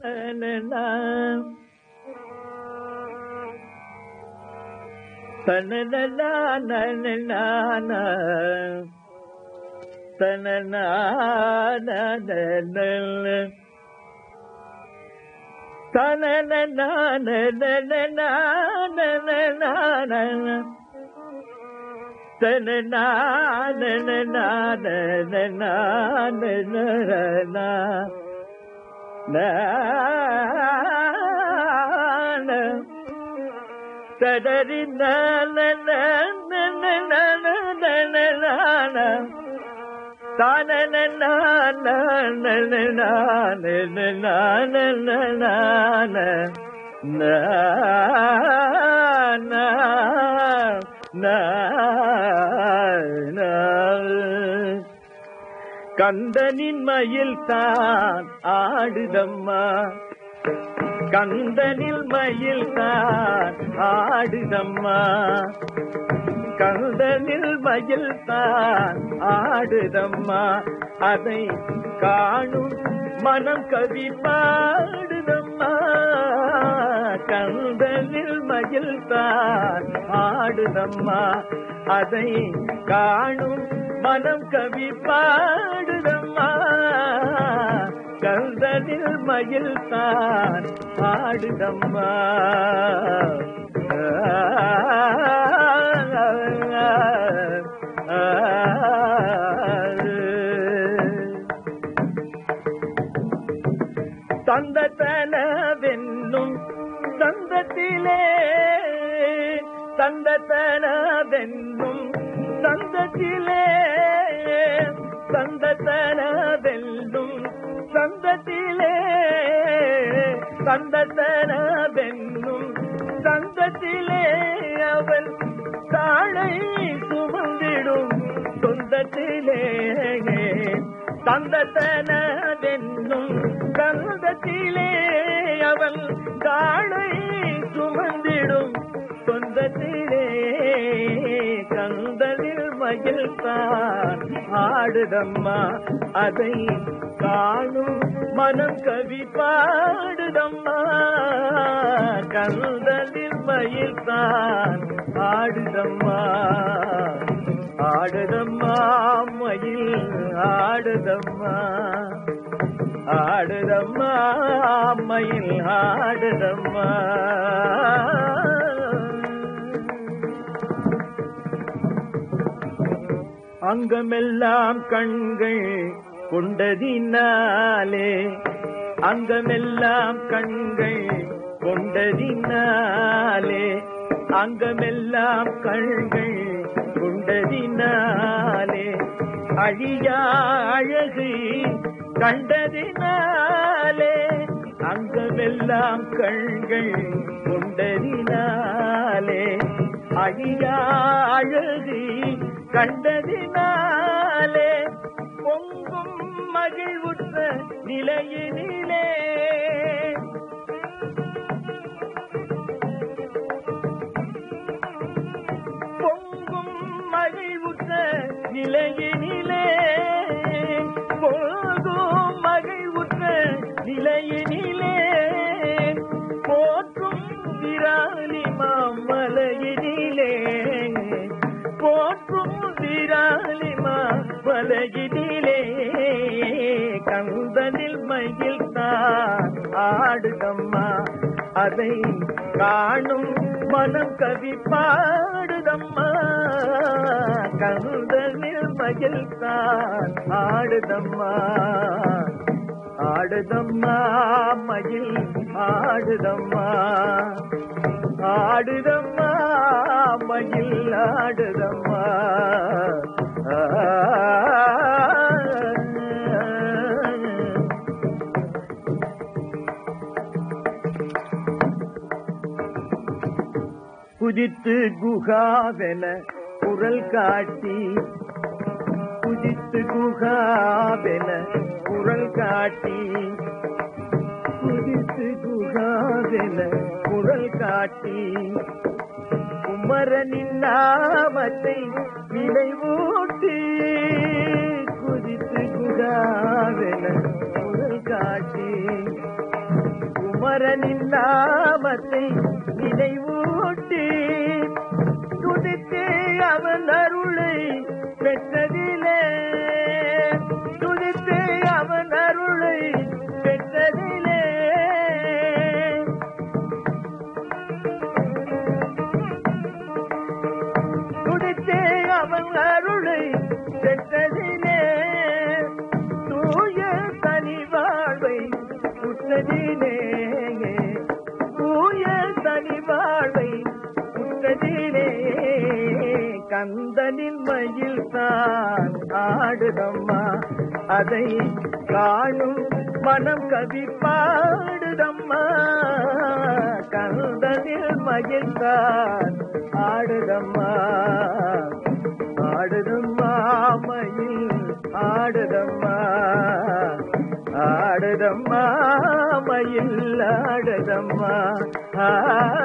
தடரி கந்தனின் மயில் தான் ஆடுதம்மா கந்தனில் மயில் தான் ஆடுதம்மா கந்தனில் மயில் தான் ஆடுதம்மா அதை காணும் மனம் கவி பாடுதம்மா கந்தனில் மயில் தான் ஆடுதம்மா அதை காணும் மனம் கவி பாடுதம்மா கந்தனில் மயில் தான் ஆடுதம்மா தந்தத்தனவென்னும் தந்தத்திலே தந்தத்தனவென்னும் தந்தத்திலே தந்தத்தனவென்னும் சந்தத்திலே சந்தத்தனவென்னும் சந்தத்திலே அவள் தாழை சுமந்திடும் சொந்தத்திலே தந்தத்தனவென்னும் சந்தத்திலே அவள் தாழை சுமந்திடும் சொந்தத்திலே கந்தலில் மயில் தான் ஆடுதம்மா அதை காணும் மனம் கவி பாடுதம்மா கந்தலில் மயில் தான் ஆடுதம்மா ஆடுதம்மா மயில் ஆடுதம்மா ஆடுதம்மா மயில் ஆடுதம்மா அங்கமெல்லாம் கண்கள் கொண்டதினாலே அங்கமெல்லாம் கண்கள் கொண்டதினாலே அங்கமெல்லாம் கண்கள் கொண்டதினாலே அழியா அழகு கண்டதினாலே அங்கமெல்லாம் கண்கள் கொண்டதினாலே அழியா அழகு கண்டதினாலே பொங்கும் மகிழ்வுற்ற நிலையினிலே பொங்கும் மகிழ்வுற்ற நிலையினிலே பொங்கும் மகிழ்வுற்ற நிலையினிலே போற்றும் விராலி மாமலையினிலே போற்றும் விராலி மாமலையினிலே கந்தனில் மயில் தான் ஆடுதம்மா அதை காணும் மனம் கவி பாடுதம்மா கந்தனில் மயில் தான் ஆடுதம்மா ஆடுதம்மா மயில் ஆடுதம்மா ஆடுதம்மா மயில் ஆடுதம்மா குதித்து குகாவென குரல் காட்டி குதித்து குகாவென குரல் காட்டி குதித்து குகாவென குரல் காட்டி குமரனின் நாமத்தை நினைவூட்டி குதித்து குகாவென குரல் காட்டி அமரனின் நாமத்தை நினைவூட்டி துதித்து அவன் அருளை பெற்றதிலே துதித்து அவன் அருளை பெற்றதிலே துடித்தே அவன் அருளை பெற்றதிலே தூய தனி வாழ்வை உற்றதிலே தூய தனி வாழ்வை உற்றதிலே கந்தனின் மயில் தான் ஆடுதம்மா அதை காணும் மனம் கவி பாடுதம்மா கந்தனில் மயில் தான் ஆடுதம்மா ஆடுதம்மா மயில் ஆடுதம்மா ஆடுதம்மா மயில் ஆடுதம்மா ஆ